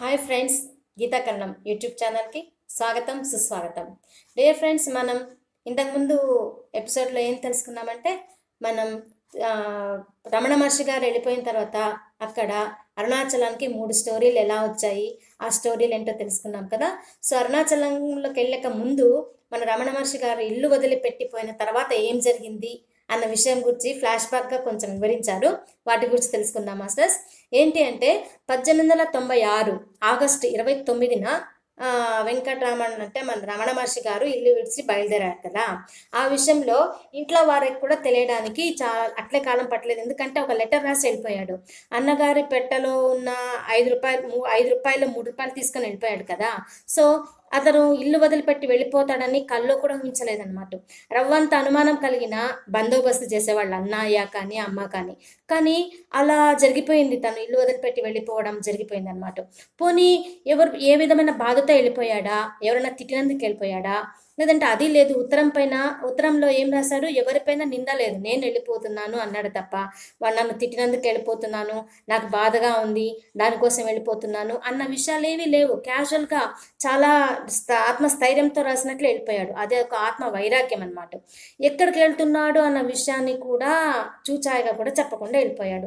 hi friends Geetha Kannam YouTube ఛానల్కి స్వాగతం సుస్వాగతం డియర్ ఫ్రెండ్స్ మనం ఇంతకుముందు ఎపిసోడ్లో ఏం తెలుసుకున్నామంటే మనం ఆ, రమణ మహర్షి గారు వెళ్ళిపోయిన తర్వాత అక్కడ అరుణాచలానికి మూడు స్టోరీలు ఎలా వచ్చాయి ఆ స్టోరీలు ఏంటో తెలుసుకున్నాం కదా సో అరుణాచలంలోకి వెళ్ళక ముందు మన రమణ మహర్షి గారు ఇల్లు వదిలిపెట్టిపోయిన తర్వాత ఏం జరిగింది అన్న విషయం గురించి ఫ్లాష్ బ్యాక్గా కొంచెం వివరించారు వాటి గురించి తెలుసుకుందాం మాస్టర్స్ ఏంటి అంటే పద్దెనిమిది వందల తొంభై ఆరు ఆగస్టు ఇరవై తొమ్మిదిన ఆ, వెంకటరామన్ అంటే మన రమణ మహర్షి గారు ఇల్లు విడిచి బయలుదేరారు కదా ఆ విషయంలో ఇంట్లో వారికి కూడా తెలియడానికి చాలా అట్లే కాలం పట్టలేదు ఎందుకంటే ఒక లెటర్ రాసి వెళ్ళిపోయాడు అన్నగారి పెట్టెలో ఉన్న ఐదు రూపాయలు మూ- ఐదు రూపాయలు మూడు రూపాయలు తీసుకొని వెళ్ళిపోయాడు కదా సో అతను ఇల్లు వదిలిపెట్టి వెళ్ళిపోతాడని కల్లో కూడా ఊహించలేదన్నమాట రవ్వంత అనుమానం కలిగిన బందోబస్తు చేసేవాళ్ళు అన్నయ్య కానీ అమ్మ కానీ కానీ అలా జరిగిపోయింది తను ఇల్లు వదిలిపెట్టి వెళ్ళిపోవడం జరిగిపోయింది అనమాట పోనీ ఎవరు ఏ విధమైన బాధతో వెళ్ళిపోయాడా ఎవరైనా తిట్టినందుకు వెళ్ళిపోయాడా లేదంటే అది లేదు ఉత్తరం పైన ఉత్తరంలో ఏం రాశారు ఎవరిపైన నింద లేదు నేను వెళ్ళిపోతున్నాను అన్నాడు తప్ప వాడు నన్ను తిట్టినందుకు వెళ్ళిపోతున్నాను నాకు బాధగా ఉంది దానికోసం వెళ్ళిపోతున్నాను అన్న విషయాలు ఏమీ లేవు క్యాజువల్గా చాలా స్థ- ఆత్మస్థైర్యంతో రాసినట్లు వెళ్ళిపోయాడు అదే ఒక ఆత్మ వైరాగ్యం అన్నమాట ఎక్కడికి వెళ్తున్నాడు అన్న విషయాన్ని కూడా చూచాయిగా కూడా చెప్పకుండా వెళ్ళిపోయాడు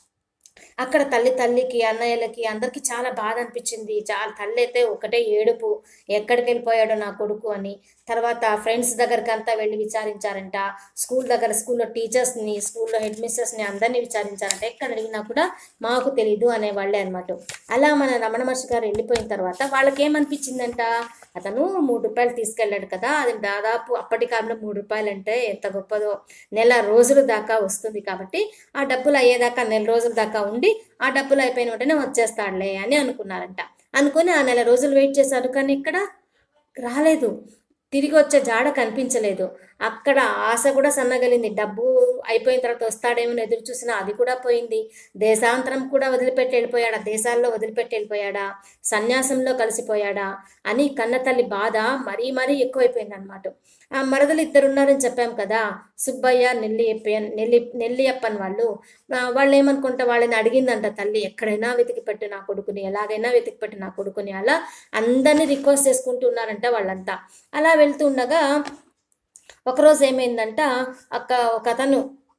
అక్కడ తల్లి తల్లికి అన్నయ్యలకి అందరికీ చాలా బాధ అనిపించింది చాలా తల్లి అయితే ఒకటే ఏడుపు ఎక్కడికి వెళ్ళిపోయాడో నా కొడుకు అని తర్వాత ఫ్రెండ్స్ దగ్గరికి అంతా వెళ్ళి విచారించారంట స్కూల్ దగ్గర స్కూల్లో టీచర్స్ని స్కూల్లో హెడ్ మిస్టర్స్ని అందరినీ విచారించారంట ఎక్కడ అడిగినా కూడా మాకు తెలీదు అనే వాళ్ళే అనమాట అలా మన రమణ మహర్షి గారు వెళ్ళిపోయిన తర్వాత వాళ్ళకి ఏమనిపించిందంట అతను మూడు రూపాయలు తీసుకెళ్ళాడు కదా అది దాదాపు అప్పటి కాలంలో మూడు రూపాయలు అంటే ఎంత గొప్పదో నెల రోజుల దాకా వస్తుంది కాబట్టి ఆ డబ్బులు అయ్యేదాకా నెల రోజుల దాకా ఉండి ఆ డబ్బులు అయిపోయిన వెంటనే వచ్చేస్తాడులే అని అనుకున్నారంట అనుకుని ఆ నెల రోజులు వెయిట్ చేశారు కానీ ఇక్కడ రాలేదు తిరిగి వచ్చే జాడ కనిపించలేదు అక్కడ ఆశ కూడా సన్నగలింది డబ్బు అయిపోయిన తర్వాత వస్తాడేమో అని ఎదురు చూసినా అది కూడా పోయింది దేశాంతరం కూడా వదిలిపెట్టి వెళ్ళిపోయాడా దేశాల్లో వదిలిపెట్టి వెళ్ళిపోయాడా సన్యాసంలో కలిసిపోయాడా అని కన్నతల్లి బాధ మరీ మరీ ఎక్కువైపోయింది అనమాట ఆ మరదలు ఇద్దరు ఉన్నారని చెప్పాం కదా సుబ్బయ్య నెల్లి నెల్లి నెల్లియప్పన్ వాళ్ళు ఆ, వాళ్ళు ఏమనుకుంటా వాళ్ళని అడిగిందంట తల్లి ఎక్కడైనా వెతికి పెట్టు నా కొడుకుని ఎలాగైనా వెతికి పెట్టు నా కొడుకుని అలా అందరినీ రిక్వెస్ట్ చేసుకుంటూ ఉన్నారంట వాళ్ళంతా అలా వెళ్తూ ఉండగా ఒకరోజు ఏమైందంట అక్క ఒక అతను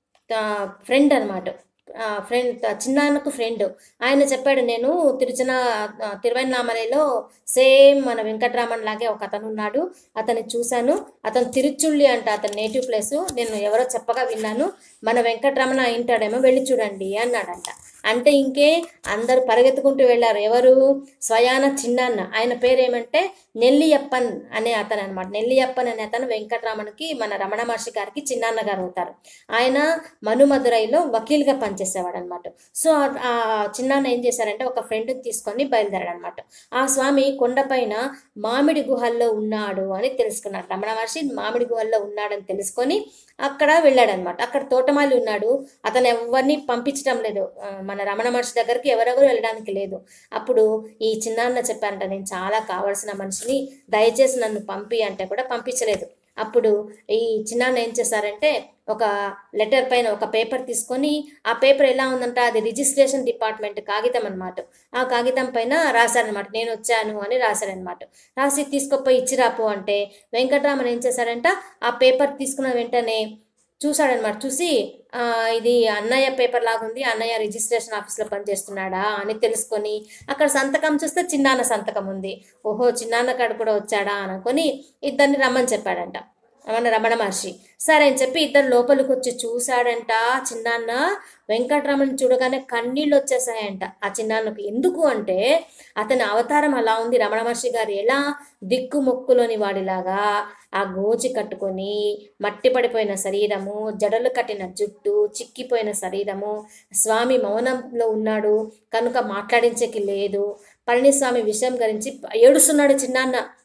ఫ్రెండ్ అనమాట ఫ్రెండ్ చిన్నాన్నకు ఫ్రెండ్ ఆయన చెప్పాడు నేను తిరుచన ఆ, తిరువన్నామలలో సేమ్ మన వెంకటరామన్ లాగే ఒక అతను ఉన్నాడు అతన్ని చూశాను అతను తిరుచుళ్ళి అంట అతని నేటివ్ ప్లేస్ నేను ఎవరో చెప్పగా విన్నాను మన వెంకటరమణ అయింటాడేమో వెళ్ళి చూడండి అన్నాడంట అంటే ఇంకే అందరూ పరిగెత్తుకుంటూ వెళ్ళారు ఎవరు స్వయాన చిన్నాన్న ఆయన పేరు ఏమంటే నెల్లియప్పన్ అనే అతను అనమాట నెల్లియప్పన్ అనే అతను వెంకటరామన్కి మన రమణ మహర్షి గారికి చిన్నాన్న గారు అవుతారు ఆయన మనుమదురైలో వకీల్గా పనిచేసేవాడు అనమాట సో ఆ- ఆ చిన్నాన్న ఏం చేశారంటే ఒక ఫ్రెండ్ని తీసుకొని బయలుదేరాడు అనమాట ఆ స్వామి కొండపైన మామిడి గుహల్లో ఉన్నాడు అని తెలుసుకున్నాడు రమణ మహర్షి మామిడి గుహల్లో ఉన్నాడని తెలుసుకొని అక్కడ వెళ్ళాడనమాట అక్కడ తోటమాలి ఉన్నాడు అతను ఎవరిని పంపించడం లేదు ఆ, మన రమణ మహర్షి దగ్గరికి ఎవరెవరు వెళ్ళడానికి లేదు అప్పుడు ఈ చిన్నాన్న చెప్పారంట నేను చాలా కావాల్సిన మనిషిని దయచేసి నన్ను పంపి అంటే కూడా పంపించలేదు అప్పుడు ఈ చిన్నాన్న ఏం చేశారంటే ఒక లెటర్ పైన ఒక పేపర్ తీసుకొని ఆ పేపర్ ఎలా ఉందంట అది రిజిస్ట్రేషన్ డిపార్ట్మెంట్ కాగితం అనమాట ఆ కాగితం పైన రాశారనమాట నేను వచ్చాను అని రాశారనమాట రాసి తీసుకొపోయి ఇచ్చిరాపు అంటే వెంకటరామన్ ఏం చేశాడంట ఆ పేపర్ తీసుకున్న వెంటనే చూశాడనమాట చూసి ఆ, ఇది అన్నయ్య పేపర్ లాగా ఉంది అన్నయ్య రిజిస్ట్రేషన్ ఆఫీస్లో పనిచేస్తున్నాడా అని తెలుసుకొని అక్కడ సంతకం చూస్తే చిన్నాన్న సంతకం ఉంది ఓహో చిన్నాన్న కాడు కూడా వచ్చాడా అని అనుకొని ఇద్దరిని రమ్మని చెప్పాడంట మన రమణ మహర్షి సరే అని చెప్పి ఇద్దరు లోపలికి వచ్చి చూశాడంట చిన్నాన్న వెంకటరమణ చూడగానే కన్నీళ్ళు వచ్చేసాయంట ఆ చిన్నాన్నకు ఎందుకు అంటే అతని అవతారం అలా ఉంది రమణ మహర్షి గారు ఎలా దిక్కు మొక్కులోని వాడిలాగా ఆ గోచి కట్టుకొని మట్టి పడిపోయిన శరీరము జడలు కట్టిన జుట్టు చిక్కిపోయిన శరీరము స్వామి మౌనంలో ఉన్నాడు కనుక మాట్లాడించేకి లేదు పళనిస్వామి విషయం గురించి ఏడుస్తున్నాడు చిన్నాన్న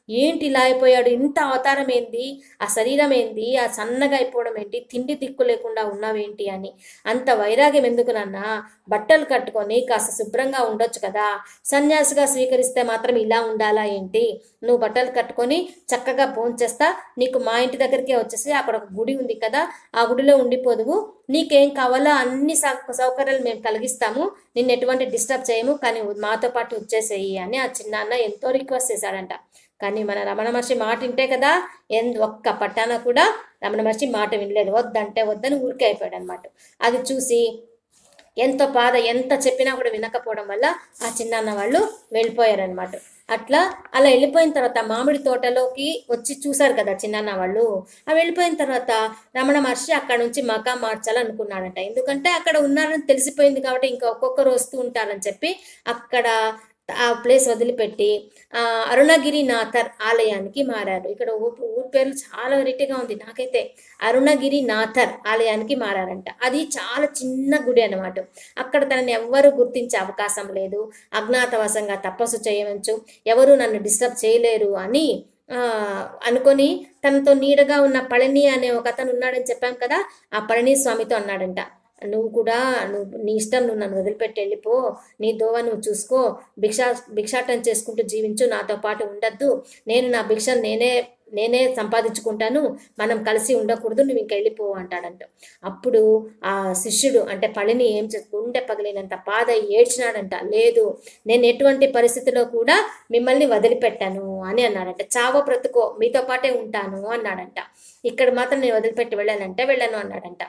ఏంటి ఇలా అయిపోయాడు ఇంత అవతారం ఏంది ఆ శరీరం ఏంది ఆ సన్నగా అయిపోవడం ఏంటి తిండి దిక్కు లేకుండా ఉన్నావేంటి అని అంత వైరాగ్యం ఎందుకు నాన్న బట్టలు కట్టుకొని కాస్త శుభ్రంగా ఉండొచ్చు కదా సన్యాసిగా స్వీకరిస్తే మాత్రం ఇలా ఉండాలా ఏంటి నువ్వు బట్టలు కట్టుకొని చక్కగా భోంచేస్తా నీకు మా ఇంటి దగ్గరికే వచ్చేసి అక్కడ ఒక గుడి ఉంది కదా ఆ గుడిలో ఉండిపోదువు నీకేం కావాలో అన్ని సౌ- సౌకర్యాలు మేము కలిగిస్తాము నిన్ను ఎటువంటి డిస్టర్బ్ చేయము కానీ మాతో పాటు వచ్చేసేయి అని ఆ చిన్నాన్న ఎంతో రిక్వెస్ట్ చేశాడంట కానీ మన రమణ మహర్షి మాట వింటే కదా ఎన్ ఒక్క పట్టాన కూడా రమణ మహర్షి మాట వినలేదు వద్దంటే వద్దని ఊరికే అయిపోయాడు అనమాట అది చూసి ఎంత బాధ ఎంత చెప్పినా కూడా వినకపోవడం వల్ల ఆ చిన్నాన్న వాళ్ళు వెళ్ళిపోయారనమాట అట్లా అలా వెళ్ళిపోయిన తర్వాత మామిడి తోటలోకి వచ్చి చూశారు కదా చిన్నాన్న వాళ్ళు ఆ వెళ్ళిపోయిన తర్వాత రమణ మహర్షి అక్కడ నుంచి మకా మార్చాలనుకున్నాడంట ఎందుకంటే అక్కడ ఉన్నారని తెలిసిపోయింది కాబట్టి ఇంకా ఒక్కొక్కరు వస్తూ ఉంటారని చెప్పి అక్కడ ఆ ప్లేస్ వదిలిపెట్టి ఆ, అరుణగిరి నాథర్ ఆలయానికి మారారు ఇక్కడ ఊ- ఊరి పేర్లు చాలా వెరైటీగా ఉంది నాకైతే అరుణగిరి నాథర్ ఆలయానికి మారారంట అది చాలా చిన్న గుడి అన్నమాట అక్కడ తనని ఎవ్వరూ గుర్తించే అవకాశం లేదు అజ్ఞాతవాసంగా తపస్సు చేయవచ్చు ఎవరు నన్ను డిస్టర్బ్ చేయలేరు అని ఆ, అనుకొని తనతో నీడగా ఉన్న పళని అనే ఒక అతను ఉన్నాడని చెప్పాం కదా ఆ పళని స్వామితో అన్నాడంట నువ్వు కూడా నువ్వు నీ ఇష్టం నువ్వు నన్ను వదిలిపెట్టి వెళ్ళిపో నీ దోవ నువ్వు చూసుకో భిక్షా భిక్షాటం చేసుకుంటూ జీవించు నాతో పాటు ఉండద్దు నేను నా భిక్ష నేనే నేనే సంపాదించుకుంటాను మనం కలిసి ఉండకూడదు నువ్వు ఇంక వెళ్ళిపో అంటాడంట అప్పుడు ఆ శిష్యుడు అంటే పళిని ఏం చే గుండె పగిలినంత బాధ ఏడ్చినాడంట లేదు నేను ఎటువంటి పరిస్థితిలో కూడా మిమ్మల్ని వదిలిపెట్టాను అని అన్నాడంట చావో బ్రతుకో మీతో పాటే ఉంటాను అన్నాడంట ఇక్కడ మాత్రం నేను వదిలిపెట్టి వెళ్ళానంటే వెళ్ళను అన్నాడంట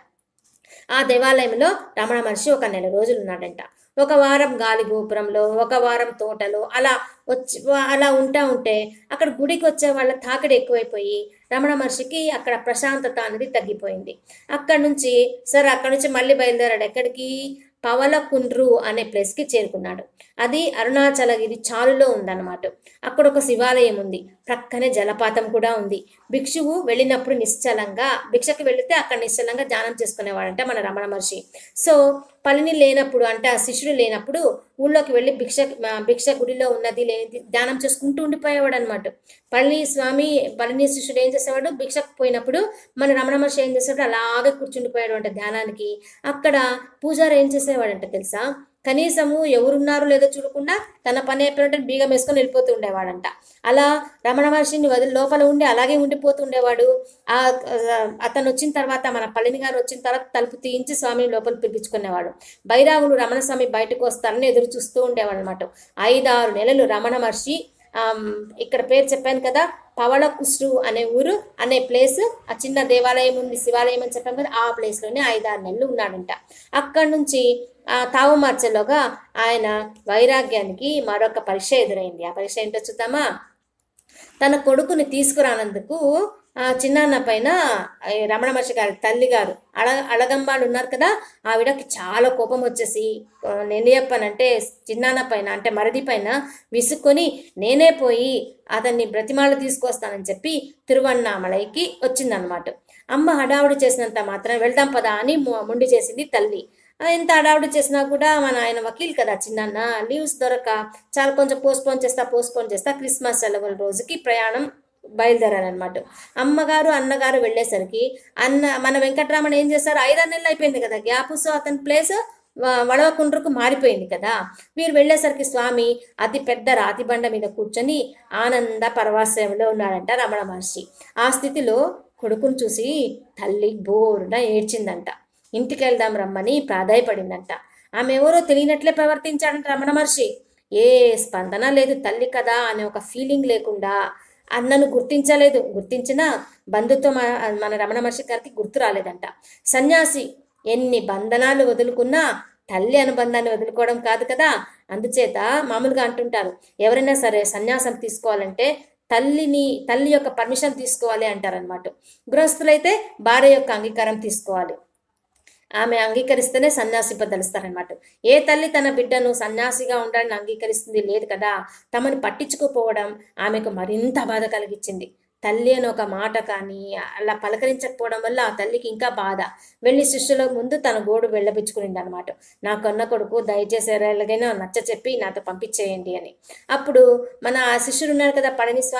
ఆ దేవాలయంలో రమణ మహర్షి ఒక నెల రోజులు ఉన్నాడంట ఒక వారం గాలి గోపురంలో ఒక వారం తోటలో అలా వచ్చి అలా ఉంటా ఉంటే అక్కడ గుడికి వచ్చే వాళ్ళ తాకిడి ఎక్కువైపోయి రమణ మహర్షికి అక్కడ ప్రశాంతత అనేది తగ్గిపోయింది అక్కడ నుంచి సరే అక్కడ నుంచి మళ్ళీ బయలుదేరాడు ఎక్కడికి పవలకుండ్రు అనే ప్లేస్కి చేరుకున్నాడు అది అరుణాచలగిరి చాలులో ఉందన్నమాట అక్కడ ఒక శివాలయం ఉంది ప్రక్కనే జలపాతం కూడా ఉంది భిక్షువు వెళ్ళినప్పుడు నిశ్చలంగా భిక్షకి వెళితే అక్కడ నిశ్చలంగా ధ్యానం చేసుకునేవాడంట మన రమణ మహర్షి సో పళని లేనప్పుడు అంటే ఆ శిష్యుడు లేనప్పుడు ఊళ్ళోకి వెళ్ళి భిక్ష ఆ, భిక్ష గుడిలో ఉన్నది లేనిది ధ్యానం చేసుకుంటూ ఉండిపోయేవాడు అనమాట పళని స్వామి పళని శిష్యుడు ఏం చేసేవాడు భిక్షకు పోయినప్పుడు మన రమణ మహర్షి ఏం చేసేవాడు అలాగే కూర్చుండిపోయాడు అంట ధ్యానానికి అక్కడ పూజారి ఏం చేసేవాడంట తెలుసా కనీసము ఎవరున్నారో లేదో చూడకుండా తన పని అయిపోయినట్టు బీగం వేసుకొని వెళ్ళిపోతూ ఉండేవాడంట అలా రమణ మహర్షిని వదిలి లోపల ఉండి అలాగే ఉండిపోతూ ఉండేవాడు ఆ ఆ, అతను వచ్చిన తర్వాత మన పళని గారు వచ్చిన తర్వాత తలుపు తీయించి స్వామిని లోపల పిలిపించుకునేవాడు బైరాగులు రమణ స్వామి బయటకు వస్తారని ఎదురు చూస్తూ ఉండేవాడు అనమాట ఐదారు నెలలు రమణ మహర్షి ఆమ్, ఇక్కడ పేరు చెప్పాను కదా పవళకుష్టు అనే ఊరు అనే ప్లేస్ ఆ చిన్న దేవాలయం ఉంది శివాలయం అని చెప్పాం కదా ఆ ప్లేస్లోనే ఐదారు నెలలు ఉన్నాడంట అక్కడి నుంచి ఆ తావు మార్చలోగా ఆయన వైరాగ్యానికి మరొక పరీక్ష ఎదురైంది ఆ పరీక్ష ఏంటో చూద్దామా తన కొడుకుని తీసుకురానందుకు ఆ చిన్నాన్న పైన ఈ రమణ మహర్షి గారి తల్లి గారు అడ అడగంబాడు ఉన్నారు కదా ఆవిడకి చాలా కోపం వచ్చేసి ఆ, నెల్లియప్పనంటే చిన్నాన్న పైన అంటే మరది పైన విసుక్కొని నేనే పోయి అతన్ని బ్రతిమాలు తీసుకొస్తానని చెప్పి తిరువన్నామలైకి వచ్చిందనమాట అమ్మ హడావుడి చేసినంత మాత్రం వెళ్దాం పదా అని మొ- మొండి చేసింది తల్లి ఆ, ఎంత హడావుడి చేసినా కూడా మన ఆయన వకీల్ కదా చిన్నాన్న లీవ్స్ దొరక చాలా కొంచెం పోస్ట్పోన్ చేస్తా పోస్ట్పోన్ చేస్తా క్రిస్మస్ సెలవుల రోజుకి ప్రయాణం బయలుదేరారనమాట అమ్మగారు అన్నగారు వెళ్ళేసరికి అన్న మన వెంకటరామన్ ఏం చేశారు ఐదారు నెలలు అయిపోయింది కదా గ్యాప్ సో అతని ప్లేస్ వడవకుండ్రకు మారిపోయింది కదా వీరు వెళ్ళేసరికి స్వామి అతి పెద్ద రాతి బండ మీద కూర్చొని ఆనంద పరవాసంలో ఉన్నాడంట రమణ మహర్షి ఆ స్థితిలో కొడుకును చూసి తల్లి బోరున ఏడ్చిందంట ఇంటికి వెళ్దాం రమ్మని ప్రాధాయపడిందంట ఆమె ఎవరో తెలియనట్లే ప్రవర్తించాడంట రమణ మహర్షి ఏ స్పందన లేదు తల్లి కదా అనే ఒక ఫీలింగ్ లేకుండా అన్నను గుర్తించలేదు గుర్తించిన బంధుత్వం మన- మన రమణ మహర్షి గారికి గుర్తు రాలేదంట సన్యాసి ఎన్ని బంధనాలు వదులుకున్నా తల్లి అనుబంధాన్ని వదులుకోవడం కాదు కదా అందుచేత మామూలుగా అంటుంటారు ఎవరైనా సరే సన్యాసం తీసుకోవాలంటే తల్లిని తల్లి యొక్క పర్మిషన్ తీసుకోవాలి అంటారనమాట గృహస్థులైతే భార్య యొక్క అంగీకారం తీసుకోవాలి ఆమె అంగీకరిస్తేనే సన్యాసింపదలుస్తారనమాట ఏ తల్లి తన బిడ్డను సన్యాసిగా ఉండాలని అంగీకరిస్తుంది లేదు కదా తమను పట్టించుకోపోవడం ఆమెకు మరింత బాధ కలిగించింది తల్లి అని ఒక మాట కానీ అలా పలకరించకపోవడం వల్ల ఆ తల్లికి ఇంకా బాధ వెళ్ళి శిష్యుల ముందు తన గోడు వెళ్ళబుచ్చుకునింది అనమాట నా కన్న కొడుకు దయచేసి ఎలాగైనా నచ్చ చెప్పి నాతో పంపించేయండి అని అప్పుడు మన ఆ శిష్యుడు ఉన్నారు కదా పళనిస్వామి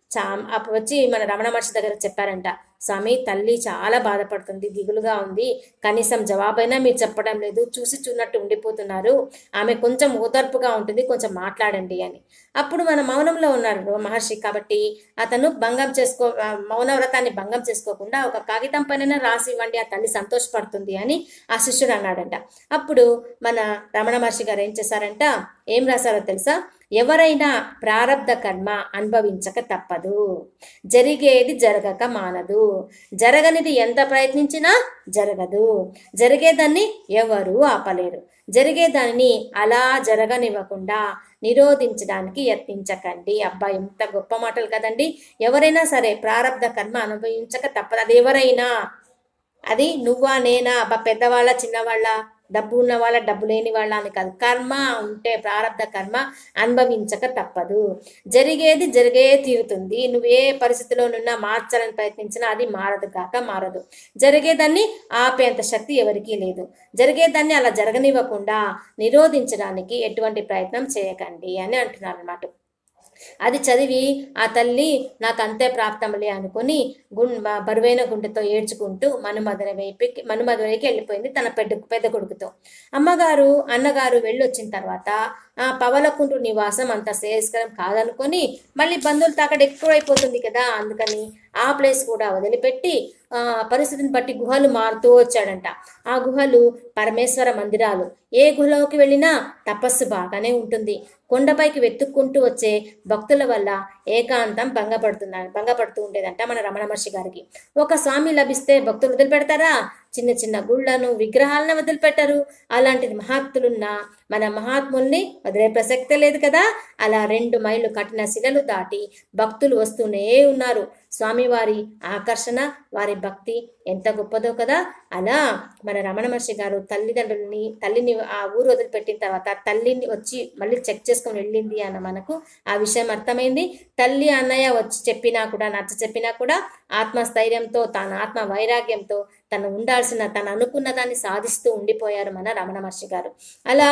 చా అప్పుడు వచ్చి మన రమణ మహర్షి దగ్గర చెప్పారంట స్వామి తల్లి చాలా బాధపడుతుంది దిగులుగా ఉంది కనీసం జవాబైనా మీరు చెప్పడం లేదు చూసి చూన్నట్టు ఉండిపోతున్నారు ఆమె కొంచెం ఓదార్పుగా ఉంటుంది కొంచెం మాట్లాడండి అని అప్పుడు మన మౌనంలో ఉన్నారు మహర్షి కాబట్టి అతను భంగం చేసుకో ఆ, మౌన వ్రతాన్ని భంగం చేసుకోకుండా ఒక కాగితం పైన రాసి ఇవ్వండి ఆ తల్లి సంతోషపడుతుంది అని ఆ శిష్యుడు అన్నాడంట అప్పుడు మన రమణ మహర్షి గారు ఏం చేశారంట ఏం రాశారో తెలుసా ఎవరైనా ప్రారబ్ధ కర్మ అనుభవించక తప్పదు జరిగేది జరగక మానదు జరగనిది ఎంత ప్రయత్నించినా జరగదు జరిగేదాన్ని ఎవరూ ఆపలేరు జరిగేదానిని అలా జరగనివ్వకుండా నిరోధించడానికి యత్నించకండి అబ్బా ఎంత గొప్ప మాటలు కదండి ఎవరైనా సరే ప్రారబ్ధ కర్మ అనుభవించక తప్పదు అది ఎవరైనా అది నువ్వా నేనా అబ్బా పెద్దవాళ్ళ చిన్నవాళ్ళ డబ్బు ఉన్న వాళ్ళ డబ్బు లేని వాళ్ళ అని కాదు కర్మ ఉంటే ప్రారంధ కర్మ అనుభవించక తప్పదు జరిగేది జరిగే తీరుతుంది నువ్వు ఏ పరిస్థితిలోనున్నా మార్చాలని ప్రయత్నించినా అది మారదు కాక మారదు జరిగేదాన్ని ఆపేంత శక్తి ఎవరికీ లేదు జరిగేదాన్ని అలా జరగనివ్వకుండా నిరోధించడానికి ఎటువంటి ప్రయత్నం చేయకండి అని అంటున్నారు అన్నమాట అది చదివి ఆ తల్లి నాకు అంతే ప్రాప్తములే అనుకుని గుం బ- బరువైన గుండెతో ఏడ్చుకుంటూ మనుమధుర వైపుకి మనుమధురైకి వెళ్ళిపోయింది తన పెద్ద పెద్ద కొడుకుతో అమ్మగారు అన్నగారు వెళ్ళొచ్చిన తర్వాత ఆ పవలకుంటు నివాసం అంత శ్రేయస్కరం కాదనుకొని మళ్ళీ బంధువులు తాకడ ఎక్కువైపోతుంది కదా అందుకని ఆ ప్లేస్ కూడా వదిలిపెట్టి ఆ, పరిస్థితిని బట్టి గుహలు మారుతూ వచ్చాడంట ఆ గుహలు పరమేశ్వర మందిరాలు ఏ గుహలోకి వెళ్ళినా తపస్సు బాగానే ఉంటుంది కొండపైకి వెతుక్కుంటూ వచ్చే భక్తుల వల్ల ఏకాంతం భంగపడుతున్నా భంగపడుతూ ఉండేదంట మన రమణ మహర్షి గారికి ఒక స్వామి లభిస్తే భక్తులు వదిలిపెడతారా చిన్న చిన్న గుళ్ళను విగ్రహాలను వదిలిపెట్టరు అలాంటిది మహాత్ములున్న మన మహాత్ముల్ని వదిలే ప్రసక్తే లేదు కదా అలా రెండు మైళ్ళు కట్టిన శిలలు దాటి భక్తులు వస్తూనే ఉన్నారు స్వామివారి ఆకర్షణ వారి భక్తి ఎంత గొప్పదో కదా అలా మన రమణ మహర్షి గారు తల్లిదండ్రులని తల్లిని ఆ ఊరు వదిలిపెట్టిన తర్వాత తల్లిని వచ్చి మళ్ళీ చెక్ చేసుకొని వెళ్ళింది అన్న మనకు ఆ విషయం అర్థమైంది తల్లి అన్నయ్య వచ్చి చెప్పినా కూడా నచ్చ చెప్పినా కూడా ఆత్మస్థైర్యంతో తన ఆత్మ వైరాగ్యంతో తను ఉండాల్సిన తను అనుకున్న దాన్ని సాధిస్తూ ఉండిపోయారు మన రమణ మహర్షి గారు అలా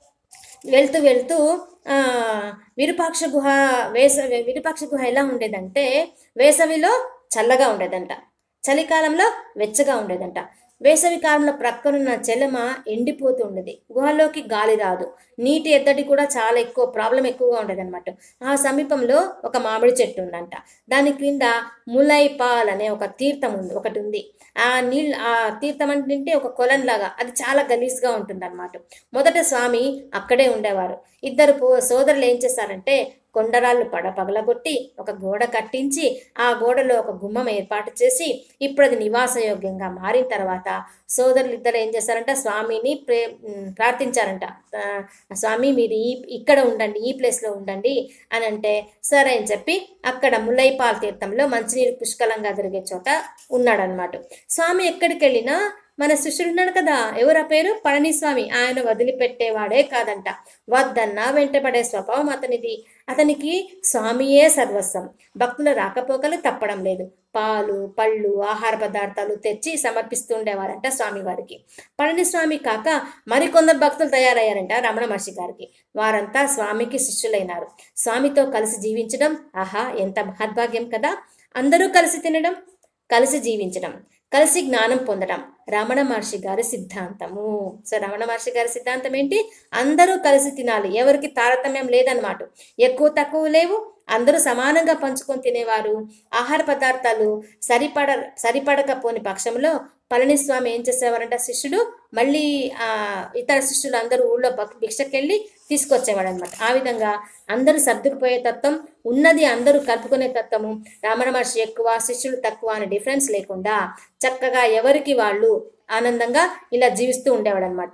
వెళ్తూ వెళ్తూ ఆ, విరూపాక్ష గుహ వేసవి విరూపాక్ష గుహ ఎలా ఉండేదంటే వేసవిలో చల్లగా ఉండేదంట చలికాలంలో వెచ్చగా ఉండేదంట వేసవి కాలంలో ప్రక్కనున్న చెలమ ఎండిపోతూ ఉండేది గుహలోకి గాలి రాదు నీటి ఎద్దడి కూడా చాలా ఎక్కువ ప్రాబ్లం ఎక్కువగా ఉండేది అనమాట ఆ సమీపంలో ఒక మామిడి చెట్టు ఉందంట దాని క్రింద ములైపాల్ అనే ఒక తీర్థం ఉంది ఒకటి ఉంది ఆ నీళ్ళు ఆ తీర్థం అంటే ఒక కొలంలాగా అది చాలా గలీజ్గా ఉంటుంది అనమాట మొదట స్వామి అక్కడే ఉండేవారు ఇద్దరు పో సోదరులు ఏం చేశారంటే కొండరాళ్ళు పడ పగలగొట్టి ఒక గోడ కట్టించి ఆ గోడలో ఒక గుమ్మం ఏర్పాటు చేసి ఇప్పుడు అది నివాసయోగ్యంగా మారిన తర్వాత సోదరులు ఇద్దరు ఏం చేశారంట స్వామిని ప్రే ఉమ్, ప్రార్థించారంట ఆ, స్వామి మీరు ఈ ఇక్కడ ఉండండి ఈ ప్లేస్లో ఉండండి అని అంటే సరే అని చెప్పి అక్కడ ముల్లైపాల్ తీర్థంలో మంచినీరు పుష్కలంగా దొరికే చోట ఉన్నాడనమాట స్వామి ఎక్కడికి వెళ్ళినా మన శిష్యుడు ఉన్నాడు కదా ఎవరా పేరు పళనిస్వామి ఆయన వదిలిపెట్టేవాడే కాదంట వద్దన్నా వెంటపడే స్వభావం అతనిది అతనికి స్వామియే సర్వస్వం భక్తుల రాకపోకలు తప్పడం లేదు పాలు పళ్ళు ఆహార పదార్థాలు తెచ్చి సమర్పిస్తూ ఉండేవారంట స్వామివారికి పళనిస్వామి కాక మరికొందరు భక్తులు తయారయ్యారంట రమణ మహర్షి గారికి వారంతా స్వామికి శిష్యులైనారు స్వామితో కలిసి జీవించడం ఆహా ఎంత మహద్భాగ్యం కదా అందరూ కలిసి తినడం కలిసి జీవించడం కలిసి జ్ఞానం పొందడం రమణ మహర్షి గారి సిద్ధాంతము సో రమణ మహర్షి గారి సిద్ధాంతం ఏంటి అందరూ కలిసి తినాలి ఎవరికి తారతమ్యం లేదన్నమాట ఎక్కువ తక్కువ లేవు అందరూ సమానంగా పంచుకొని తినేవారు ఆహార పదార్థాలు సరిపడ సరిపడకపోని పక్షంలో పళనిస్వామి ఏం చేసేవారంటే శిష్యుడు మళ్ళీ ఆ ఇతర శిష్యులు అందరూ ఊళ్ళో భక్ భిక్షకెళ్ళి తీసుకొచ్చేవాడు అనమాట ఆ విధంగా అందరూ సర్దుకుపోయే తత్వం ఉన్నది అందరూ కలుపుకునే తత్వము రమణ మహర్షి ఎక్కువ శిష్యులు తక్కువ అనే డిఫరెన్స్ లేకుండా చక్కగా ఎవరికి వాళ్ళు ఆనందంగా ఇలా జీవిస్తూ ఉండేవాడు అనమాట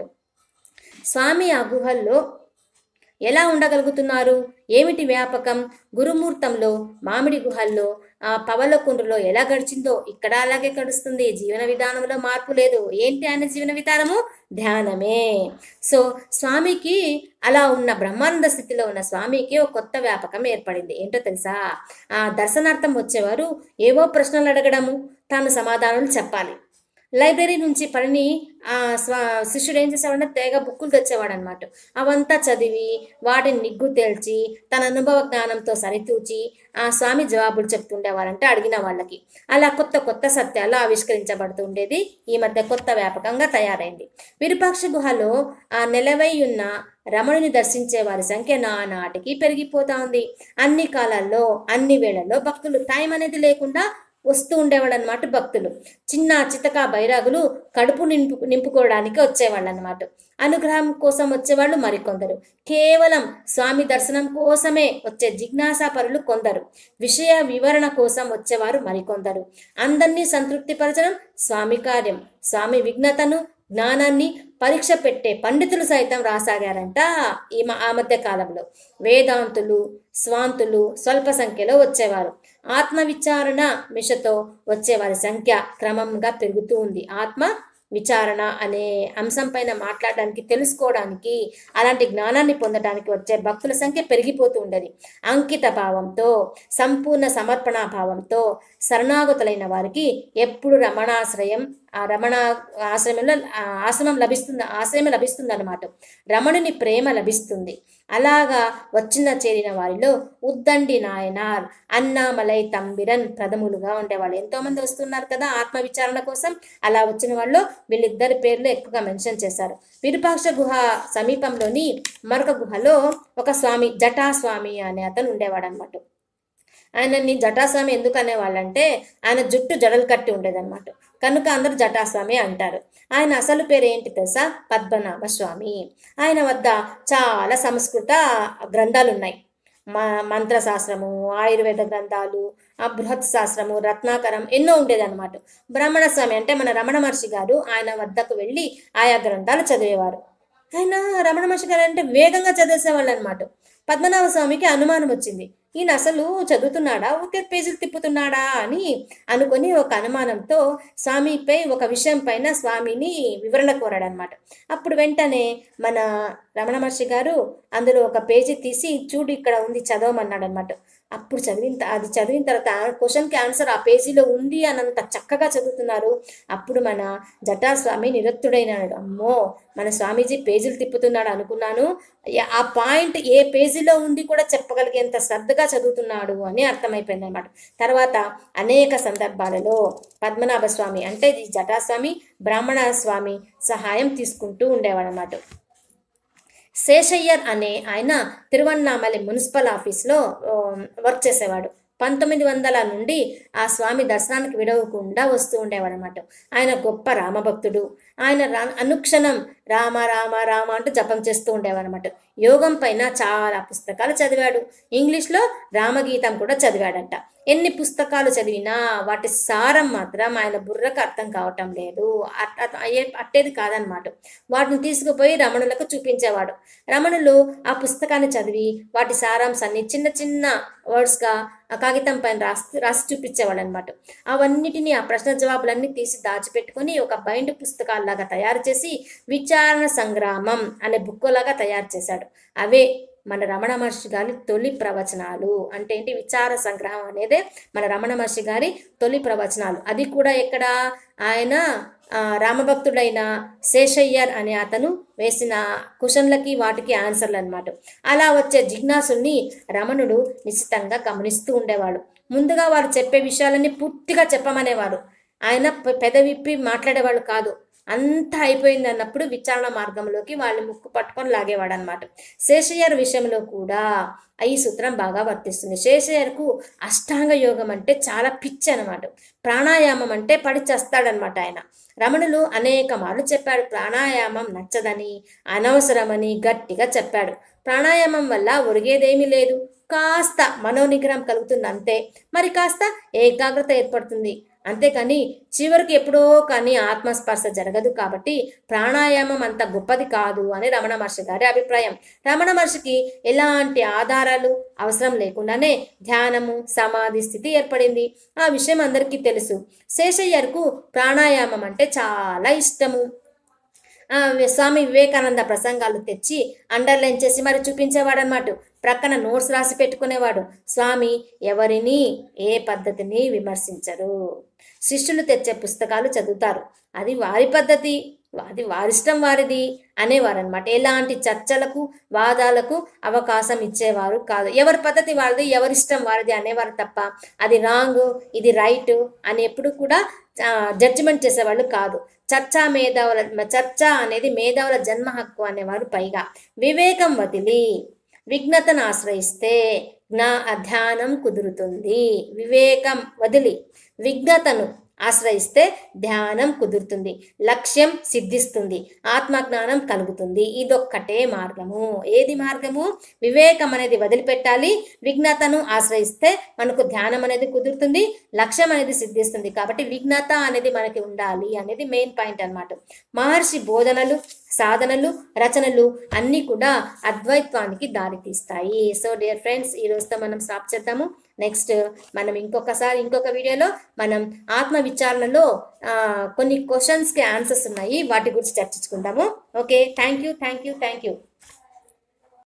స్వామి ఆ గుహల్లో ఎలా ఉండగలుగుతున్నారు ఏమిటి వ్యాపకం గురుమూర్తంలో మామిడి గుహల్లో ఆ పవలకుండ్రులో ఎలా గడిచిందో ఇక్కడ అలాగే గడుస్తుంది జీవన విధానంలో మార్పు లేదు ఏంటి ఆయన జీవన విధానము ధ్యానమే సో స్వామికి అలా ఉన్న బ్రహ్మానంద స్థితిలో ఉన్న స్వామికి ఒక కొత్త వ్యాపకం ఏర్పడింది ఏంటో తెలుసా ఆ దర్శనార్థం వచ్చేవారు ఏవో ప్రశ్నలు అడగడము తాను సమాధానాలు చెప్పాలి లైబ్రరీ నుంచి పనిని ఆ స్వ శిష్యుడు ఏం చేసేవాడంటే తెగ బుక్కులు తెచ్చేవాడు అనమాట అవంతా చదివి వాటిని నిగ్గు తేల్చి తన అనుభవ జ్ఞానంతో సరితూచి ఆ స్వామి జవాబులు చెప్తుండేవారంటే అడిగిన వాళ్ళకి అలా కొత్త కొత్త సత్యాలు ఆవిష్కరించబడుతూ ఉండేది ఈ మధ్య కొత్త వ్యాపకంగా తయారైంది విరూపాక్ష గుహలో ఆ నెలవై ఉన్న రమణుని దర్శించే వారి సంఖ్య నానాటికి పెరిగిపోతా ఉంది అన్ని కాలాల్లో అన్ని వేళల్లో భక్తులు టైం అనేది లేకుండా వస్తూ ఉండేవాళ్ళు అనమాట భక్తులు చిన్న చితక బైరాగులు కడుపు నింపు నింపుకోవడానికి వచ్చేవాళ్ళు అనమాట అనుగ్రహం కోసం వచ్చేవాళ్ళు మరికొందరు కేవలం స్వామి దర్శనం కోసమే వచ్చే జిజ్ఞాసాపరులు కొందరు విషయ వివరణ కోసం వచ్చేవారు మరికొందరు అందరినీ సంతృప్తిపరచడం స్వామి కార్యం స్వామి విఘ్నతను జ్ఞానాన్ని పరీక్ష పెట్టే పండితులు సైతం రాసాగారంట ఈ మ- ఆ మధ్య కాలంలో వేదాంతులు స్వాంతులు స్వల్ప సంఖ్యలో వచ్చేవారు ఆత్మ విచారణ మిషతో వచ్చేవారి సంఖ్య క్రమంగా పెరుగుతూ ఉంది ఆత్మ విచారణ అనే అంశం పైన మాట్లాడడానికి తెలుసుకోవడానికి అలాంటి జ్ఞానాన్ని పొందడానికి వచ్చే భక్తుల సంఖ్య పెరిగిపోతూ ఉండేది అంకిత భావంతో సంపూర్ణ సమర్పణ భావంతో శరణాగతులైన వారికి ఎప్పుడు రమణాశ్రయం ఆ రమణ ఆశ్రమంలో ఆ ఆశ్రమం లభిస్తుంది ఆశ్రయం లభిస్తుంది అనమాట రమణుని ప్రేమ లభిస్తుంది అలాగా వచ్చిన చేరిన వారిలో ఉద్దండి నాయనార్ అన్నామలై తంబిరన్ ప్రథములుగా ఉండేవాళ్ళు ఎంతో మంది వస్తున్నారు కదా ఆత్మ విచారణ కోసం అలా వచ్చిన వాళ్ళు వీళ్ళిద్దరి పేర్లు ఎక్కువగా మెన్షన్ చేశారు విరూపాక్ష గుహ సమీపంలోని మరొక గుహలో ఒక స్వామి జటా స్వామి అనే అతను ఉండేవాడు అనమాట ఆయనని జటాస్వామి ఎందుకు అనేవాళ్ళంటే ఆయన జుట్టు జడలు కట్టి ఉండేదన్నమాట కనుక అందరూ జటాస్వామి అంటారు ఆయన అసలు పేరు ఏంటి తెలుసా పద్మనాభ స్వామి ఆయన వద్ద చాలా సంస్కృత గ్రంథాలు ఉన్నాయి మ మంత్రశాస్త్రము ఆయుర్వేద గ్రంథాలు ఆ బృహత్ శాస్త్రము రత్నాకరం ఎన్నో ఉండేదన్నమాట బ్రాహ్మణ స్వామి అంటే మన రమణ మహర్షి గారు ఆయన వద్దకు వెళ్ళి ఆయా గ్రంథాలు చదివేవారు ఆయన రమణ మహర్షి గారు అంటే వేగంగా చదివేసేవాళ్ళు అనమాట పద్మనాభ స్వామికి అనుమానం వచ్చింది ఈయన అసలు చదువుతున్నాడా ఒకే పేజీలు తిప్పుతున్నాడా అని అనుకొని ఒక అనుమానంతో స్వామిపై ఒక విషయం పైన స్వామిని వివరణ కోరాడనమాట అప్పుడు వెంటనే మన రమణ మహర్షి గారు అందులో ఒక పేజీ తీసి చూడు ఇక్కడ ఉంది చదవమన్నాడు అనమాట అప్పుడు చదివిన త- అది చదివిన తర్వాత క్వశ్చన్కి ఆన్సర్ ఆ పేజీలో ఉంది అనంత చక్కగా చదువుతున్నారు అప్పుడు మన జటాస్వామి నిరక్తుడైనాడు అమ్మో మన స్వామీజీ పేజీలు తిప్పుతున్నాడు అనుకున్నాను యా- ఆ పాయింట్ ఏ పేజీలో ఉంది కూడా చెప్పగలిగేంత శ్రద్ధగా చదువుతున్నాడు అని అర్థమైపోయింది అనమాట తర్వాత అనేక సందర్భాలలో పద్మనాభ స్వామి అంటే ఇది జటాస్వామి బ్రాహ్మణ స్వామి సహాయం తీసుకుంటూ ఉండేవాడు అన్నమాట శేషయ్యర్ అనే ఆయన తిరువన్నామలై మున్సిపల్ ఆఫీస్లో ఆ, వర్క్ చేసేవాడు పంతొమ్మిది వందల నుండి ఆ స్వామి దర్శనానికి విడవకుండా వస్తూ ఉండేవాడు అనమాట ఆయన గొప్ప రామభక్తుడు ఆయన రా అనుక్షణం రామ రామ రామ అంటూ జపం చేస్తూ ఉండేవాడు అనమాట యోగం పైన చాలా పుస్తకాలు చదివాడు ఇంగ్లీష్లో రామగీతం కూడా చదివాడంట ఎన్ని పుస్తకాలు చదివినా వాటి సారం మాత్రం ఆయన బుర్రకు అర్థం కావటం లేదు అట్- అట్- అయ్యే- అట్టేది కాదనమాట వాటిని తీసుకుపోయి రమణులకు చూపించేవాడు రమణులు ఆ పుస్తకాన్ని చదివి వాటి సారాంశాన్ని చిన్న చిన్న వర్డ్స్గా ఆ కాగితం పైన రాసి రాసి చూపించేవాడు అనమాట అవన్నిటిని ఆ ప్రశ్న జవాబులన్నీ తీసి దాచిపెట్టుకొని ఒక బైండ్ పుస్తకాల్లాగా తయారు చేసి విచారణ సంగ్రామం అనే బుక్కులాగా తయారు చేశాడు అవే మన రమణ మహర్షి గారి తొలి ప్రవచనాలు అంటే ఏంటి విచార సంగ్రహం అనేదే మన రమణ మహర్షి గారి తొలి ప్రవచనాలు అది కూడా ఎక్కడ ఆయన ఆ, రామభక్తుడైన శేషయ్యర్ అనే అతను వేసిన క్వశ్చన్లకి వాటికి ఆన్సర్లు అన్నమాట అలా వచ్చే జిజ్ఞాసుని రమణుడు నిశ్చితంగా గమనిస్తూ ఉండేవాడు ముందుగా వారు చెప్పే విషయాలన్నీ పూర్తిగా చెప్పమనేవారు ఆయన పె- పెదవిప్పి మాట్లాడేవాళ్ళు కాదు అంతా అయిపోయింది అన్నప్పుడు విచారణ మార్గంలోకి వాళ్ళు ముక్కు పట్టుకొని లాగేవాడు అనమాట శేషయ్యర్ విషయంలో కూడా ఈ సూత్రం బాగా వర్తిస్తుంది శేషయ్యర్కు అష్టాంగ యోగం అంటే చాలా పిచ్చి అనమాట ప్రాణాయామం అంటే పడి చేస్తాడనమాట ఆయన రమణులు అనేక మార్లు చెప్పాడు ప్రాణాయామం నచ్చదని అనవసరమని గట్టిగా చెప్పాడు ప్రాణాయామం వల్ల ఒరిగేదేమీ లేదు కాస్త మనోనిగ్రహం కలుగుతుంది అంతే మరి కాస్త ఏకాగ్రత ఏర్పడుతుంది అంతేకాని చివరికి ఎప్పుడో కానీ ఆత్మస్పర్శ జరగదు కాబట్టి ప్రాణాయామం అంత గొప్పది కాదు అని రమణ మహర్షి గారి అభిప్రాయం రమణ మహర్షికి ఎలాంటి ఆధారాలు అవసరం లేకుండానే ధ్యానము సమాధి స్థితి ఏర్పడింది ఆ విషయం అందరికీ తెలుసు శేషయ్యర్కు ప్రాణాయామం అంటే చాలా ఇష్టము ఆ, స్వామి వివేకానంద ప్రసంగాలు తెచ్చి అండర్లైన్ చేసి మరి చూపించేవాడనమాట ప్రక్కన నోట్స్ రాసి పెట్టుకునేవాడు స్వామి ఎవరిని ఏ పద్ధతిని విమర్శించరు శిష్యులు తెచ్చే పుస్తకాలు చదువుతారు అది వారి పద్ధతి అది వారిష్టం వారిది అనేవారు అనమాట ఎలాంటి చర్చలకు వాదాలకు అవకాశం ఇచ్చేవారు కాదు ఎవరి పద్ధతి వారిది ఎవరిష్టం వారిది అనేవారు తప్ప అది రాంగ్ ఇది రైట్ అని ఎప్పుడు కూడా జడ్జిమెంట్ చేసేవాళ్ళు కాదు చర్చా మేధావుల చర్చ అనేది మేధావుల జన్మ హక్కు అనేవారు పైగా వివేకం వదిలి విఘ్నతను ఆశ్రయిస్తే జ్ఞా ధ్యానం కుదురుతుంది వివేకం వదిలి విఘ్నతను ఆశ్రయిస్తే ధ్యానం కుదురుతుంది లక్ష్యం సిద్ధిస్తుంది ఆత్మజ్ఞానం కలుగుతుంది ఇదొక్కటే మార్గము ఏది మార్గము వివేకం అనేది వదిలిపెట్టాలి విఘ్నతను ఆశ్రయిస్తే మనకు ధ్యానం అనేది కుదురుతుంది లక్ష్యం అనేది సిద్ధిస్తుంది కాబట్టి విఘ్నత అనేది మనకి ఉండాలి అనేది మెయిన్ పాయింట్ అన్నమాట మహర్షి బోధనలు సాధనలు రచనలు అన్నీ కూడా అద్వైత్వానికి దారితీస్తాయి సో డియర్ ఫ్రెండ్స్ ఈ రోజుతో మనం స్టాప్ చేద్దాము నెక్స్ట్ మనం ఇంకొకసారి ఇంకొక వీడియోలో మనం ఆత్మ విచారణలో ఆ, కొన్ని క్వశ్చన్స్కి ఆన్సర్స్ ఉన్నాయి వాటి గురించి చర్చించుకుందాము okay thank you thank you thank you